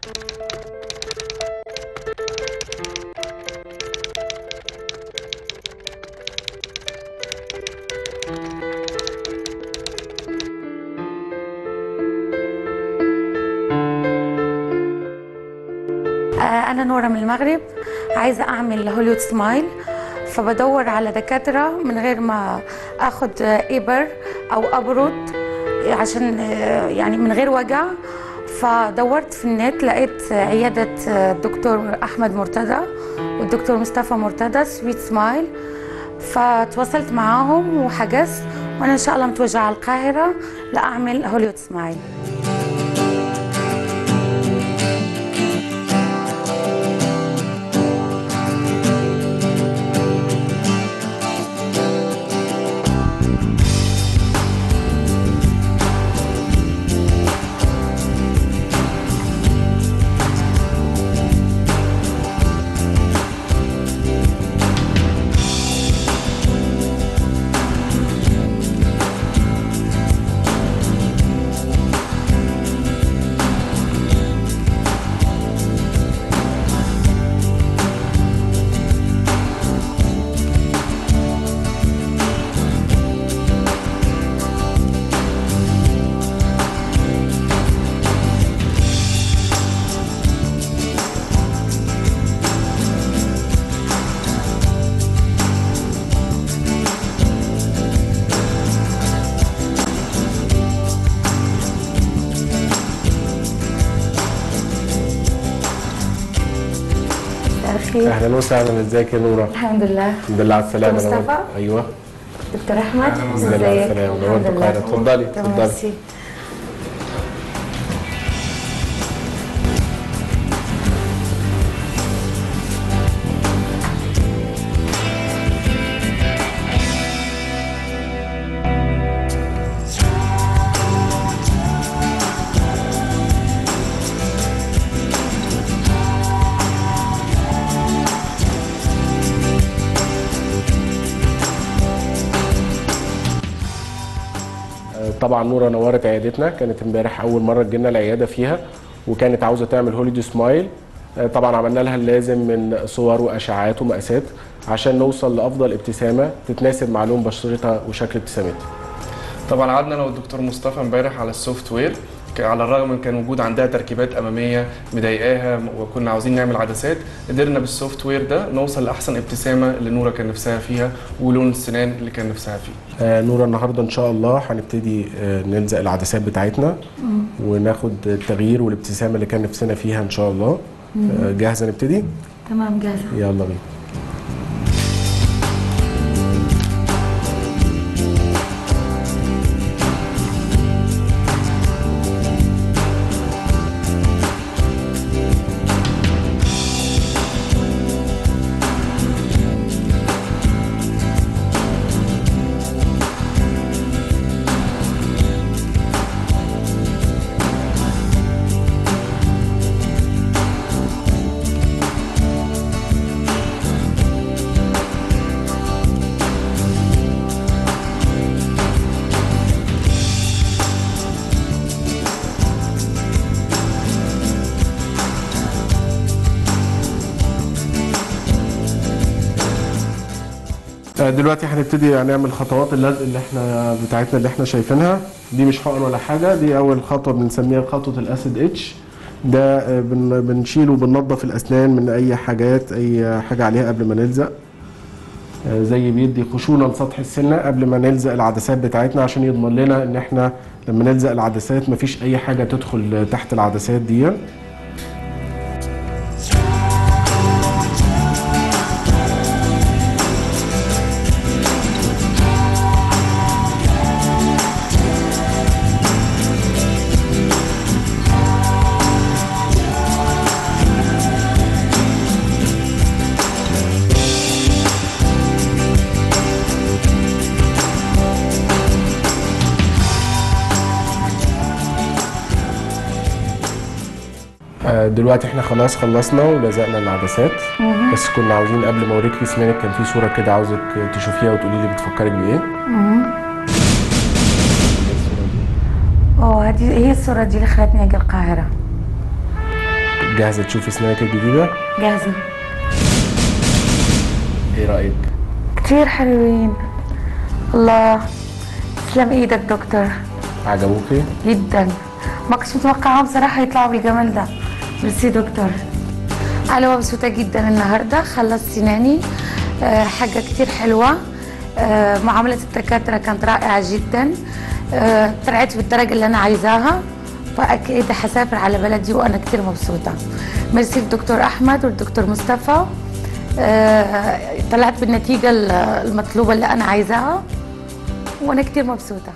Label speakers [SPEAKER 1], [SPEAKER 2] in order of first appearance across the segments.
[SPEAKER 1] آه، أنا نورة من المغرب عايزة أعمل هوليوود سمايل فبدور على دكاترة من غير ما أخد آه، إبر أو أبرد عشان آه، يعني من غير وجع فدورت في النت لقيت آه، عيادة آه، الدكتور أحمد مرتضى والدكتور مصطفى مرتضى سويت سمايل فتواصلت معاهم وحجزت وأنا إن شاء الله متوجهة على القاهرة لأعمل هوليوود سمايل الخير
[SPEAKER 2] اهلا وسهلا ازيك يا نوره
[SPEAKER 1] الحمد لله
[SPEAKER 2] الحمد لله على السلامه
[SPEAKER 1] دكتور مصطفى؟
[SPEAKER 2] نورت. ايوه
[SPEAKER 1] دكتور احمد
[SPEAKER 2] الحمد لله على السلامه نورت القاهره اتفضلي اتفضلي
[SPEAKER 1] اتفضلي
[SPEAKER 2] طبعا نوره نورت عيادتنا كانت امبارح اول مره تجينا العياده فيها وكانت عاوزه تعمل هوليدي سمايل آه، طبعا عملنا لها اللازم من صور واشعاعات ومقاسات عشان نوصل لافضل ابتسامه تتناسب مع لون بشرتها وشكل ابتسامتها
[SPEAKER 3] طبعا قعدنا انا والدكتور مصطفى امبارح على السوفت وير ك- على الرغم من كان وجود عندها تركيبات اماميه مضايقاها وكنا عاوزين نعمل عدسات قدرنا بالسوفت وير ده نوصل لاحسن ابتسامه اللي نوره كان نفسها فيها ولون السنان اللي كان نفسها فيه
[SPEAKER 2] آه، نوره النهارده ان شاء الله هنبتدي آه، نلزق العدسات بتاعتنا وناخد التغيير والابتسامه اللي كان نفسنا فيها ان شاء الله آه، جاهزه نبتدي
[SPEAKER 1] تمام جاهزه
[SPEAKER 2] يلا بينا آه، دلوقتي هنبتدي هنعمل خطوات اللزق اللي احنا بتاعتنا اللي احنا شايفينها دي مش حقن ولا حاجه دي اول خطوه بنسميها خطوه الاسيد اتش ده آه، بن- بنشيله وبننضف الاسنان من اي حاجات اي حاجه عليها قبل ما نلزق آه، زي بيدي خشونه لسطح السنه قبل ما نلزق العدسات بتاعتنا عشان يضمن لنا ان احنا لما نلزق العدسات مفيش اي حاجه تدخل تحت العدسات دي آه، دلوقتي احنا خلاص خلصنا ولزقنا العدسات بس كنا عاوزين قبل ما اوريك اسنانك كان في صوره كده عاوزك تشوفيها وتقولي لي بتفكرك بايه
[SPEAKER 1] اه هذه هي الصورة دي اللي خلتني اجي القاهرة
[SPEAKER 2] جاهزه تشوفي اسنانك الجديده
[SPEAKER 1] جاهزة
[SPEAKER 2] ايه رايك
[SPEAKER 1] كتير حلوين الله تسلم ايدك دكتور
[SPEAKER 2] عجبوكي
[SPEAKER 1] جدا ما كنتش متوقعة بصراحة يطلعوا بالجمال ده ميرسي دكتور أنا مبسوطة جدا النهاردة خلصت سناني آه، حاجة كتير حلوة آه، معاملة الدكاترة كانت رائعة جدا آه، طلعت بالدرجة اللي أنا عايزاها فأكيد حسافر على بلدي وأنا كتير مبسوطة ميرسي الدكتور أحمد والدكتور مصطفى آه، طلعت بالنتيجة المطلوبة اللي أنا عايزاها وأنا كتير مبسوطة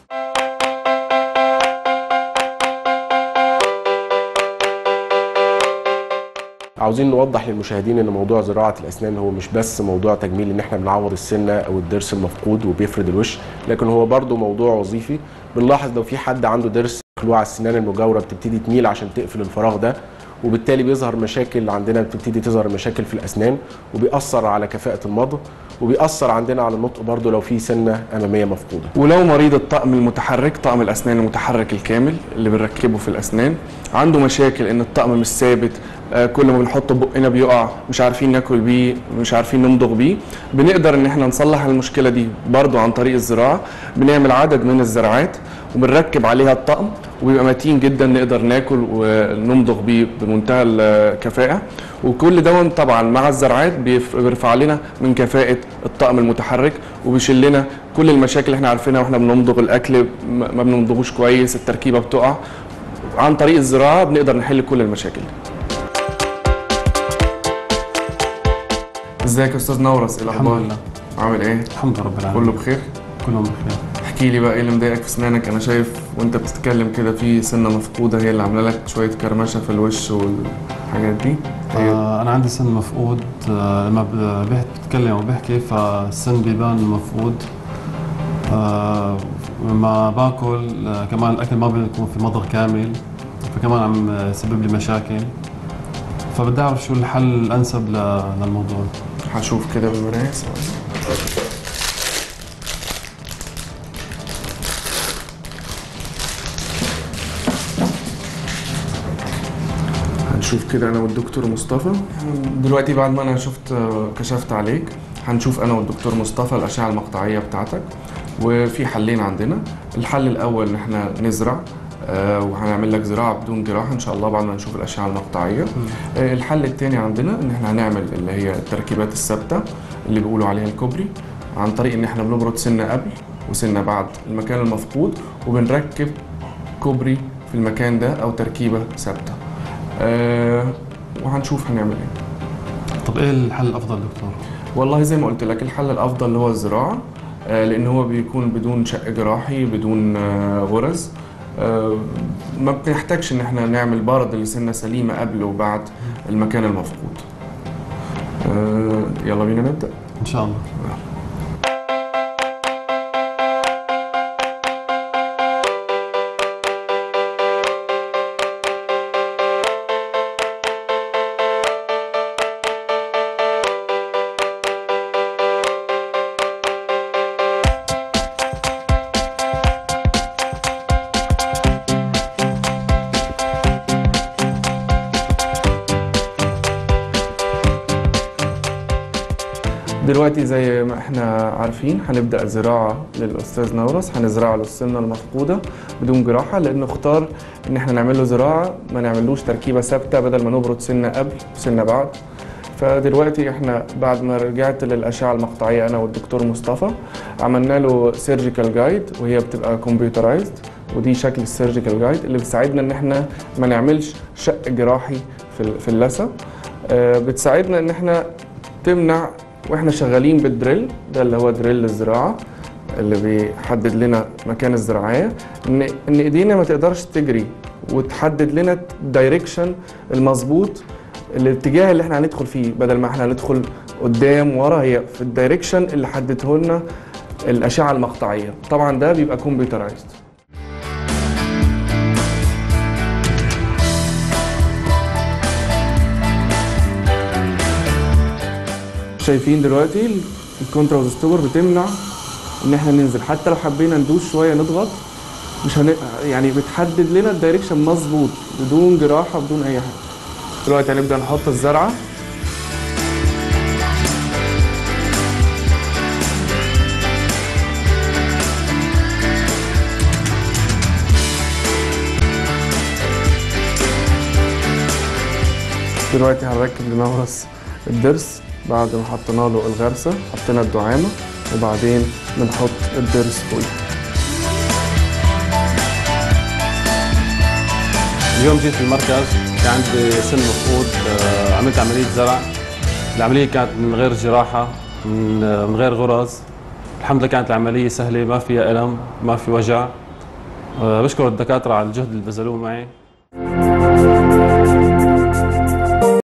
[SPEAKER 2] عاوزين نوضح للمشاهدين ان موضوع زراعه الاسنان هو مش بس موضوع تجميل ان احنا بنعوض السنه او الضرس المفقود وبيفرد الوش لكن هو برضه موضوع وظيفي بنلاحظ لو في حد عنده ضرس خلوع السنان المجاوره بتبتدي تميل عشان تقفل الفراغ ده وبالتالي بيظهر مشاكل عندنا بتبتدي تظهر مشاكل في الاسنان وبيأثر على كفاءه المضغ وبيأثر عندنا على النطق برضه لو في سنه اماميه مفقوده
[SPEAKER 3] ولو مريض الطقم المتحرك طقم الاسنان المتحرك الكامل اللي بنركبه في الاسنان عنده مشاكل ان الطقم مش ثابت آه، كل ما بنحطه بقنا بيقع مش عارفين ناكل بيه مش عارفين نمضغ بيه بنقدر ان احنا نصلح المشكله دي برضو عن طريق الزراعه بنعمل عدد من الزراعات وبنركب عليها الطقم وبيبقى متين جدا نقدر ناكل ونمضغ بيه بمنتهى الكفاءه وكل ده طبعا مع الزراعات بيف- بيرفع لنا من كفاءه الطقم المتحرك وبيشيل لنا كل المشاكل اللي احنا عارفينها واحنا بنمضغ الاكل ما ما بنمضغوش كويس التركيبه بتقع عن طريق الزراعه بنقدر نحل كل المشاكل دي ازيك يا استاذ نورس ايه
[SPEAKER 4] الحمد
[SPEAKER 3] الاخبار
[SPEAKER 4] لله
[SPEAKER 3] عامل ايه
[SPEAKER 4] الحمد لله رب العالمين
[SPEAKER 3] كله بخير
[SPEAKER 4] كلهم بخير
[SPEAKER 3] احكي لي بقى ايه اللي مضايقك في اسنانك انا شايف وانت بتتكلم كده في سنه مفقوده هي اللي عامله لك شويه كرمشه في الوش والحاجات دي هي
[SPEAKER 4] آه انا عندي سن مفقود آه لما ب- بحت بتكلم وبحكي فالسن بيبان مفقود آه لما باكل آه كمان الاكل ما بيكون في مضغ كامل فكمان عم يسبب لي مشاكل فبدي اعرف شو الحل الانسب ل- للموضوع
[SPEAKER 3] هشوف كده بالمرايه ثواني. هنشوف كده انا والدكتور مصطفى دلوقتي بعد ما انا شفت كشفت عليك هنشوف انا والدكتور مصطفى الاشعه المقطعيه بتاعتك وفي حلين عندنا الحل الاول ان احنا نزرع آه، وهنعمل لك زراعه بدون جراحه ان شاء الله بعد ما نشوف الاشعه المقطعيه آه، الحل الثاني عندنا ان احنا هنعمل اللي هي التركيبات الثابته اللي بيقولوا عليها الكوبري عن طريق ان احنا بنبرد سنه قبل وسنه بعد المكان المفقود وبنركب كوبري في المكان ده او تركيبه ثابته آه وهنشوف هنعمل ايه
[SPEAKER 4] طب ايه الحل الافضل دكتور؟
[SPEAKER 3] والله زي ما قلت لك الحل الافضل اللي هو الزراعه آه، لان هو بيكون بدون شق جراحي بدون آه، غرز آه، ما بنحتاجش ان احنا نعمل برد لسنه سليمه قبل وبعد المكان المفقود آه، يلا بينا نبدا
[SPEAKER 4] ان شاء الله
[SPEAKER 3] دلوقتي زي ما احنا عارفين هنبدا زراعه للاستاذ نورس هنزرع له السنه المفقوده بدون جراحه لانه اختار ان احنا نعمل له زراعه ما نعملوش تركيبه ثابته بدل ما نبرد سنه قبل وسنه بعد فدلوقتي احنا بعد ما رجعت للاشعه المقطعيه انا والدكتور مصطفى عملنا له سيرجيكال جايد وهي بتبقى كمبيوترايزد ودي شكل السيرجيكال جايد اللي بتساعدنا ان احنا ما نعملش شق جراحي في ال- في اللثه آه، بتساعدنا ان احنا تمنع واحنا شغالين بالدريل ده اللي هو دريل الزراعه اللي بيحدد لنا مكان الزراعيه ان ان ايدينا ما تقدرش تجري وتحدد لنا الدايركشن المظبوط الاتجاه اللي احنا هندخل فيه بدل ما احنا هندخل قدام ورا هي في الدايركشن اللي حددته لنا الاشعه المقطعيه طبعا ده بيبقى كمبيوترايزد شايفين دلوقتي الكونترا ستوبر بتمنع ان احنا ننزل حتى لو حبينا ندوس شويه نضغط مش هن... يعني بتحدد لنا الدايركشن مظبوط بدون جراحه بدون اي حاجه دلوقتي هنبدا نحط الزرعه دلوقتي هنركب لنورس الضرس بعد ما حطينا له الغرسه حطينا الدعامه وبعدين بنحط الضرس فوقيه
[SPEAKER 4] اليوم جيت المركز كان عندي سن مفقود آه، عملت عملية زرع العملية كانت من غير جراحة من آه، من غير غرز الحمد لله كانت العملية سهلة ما فيها ألم ما في وجع آه، بشكر الدكاترة على الجهد اللي بذلوه معي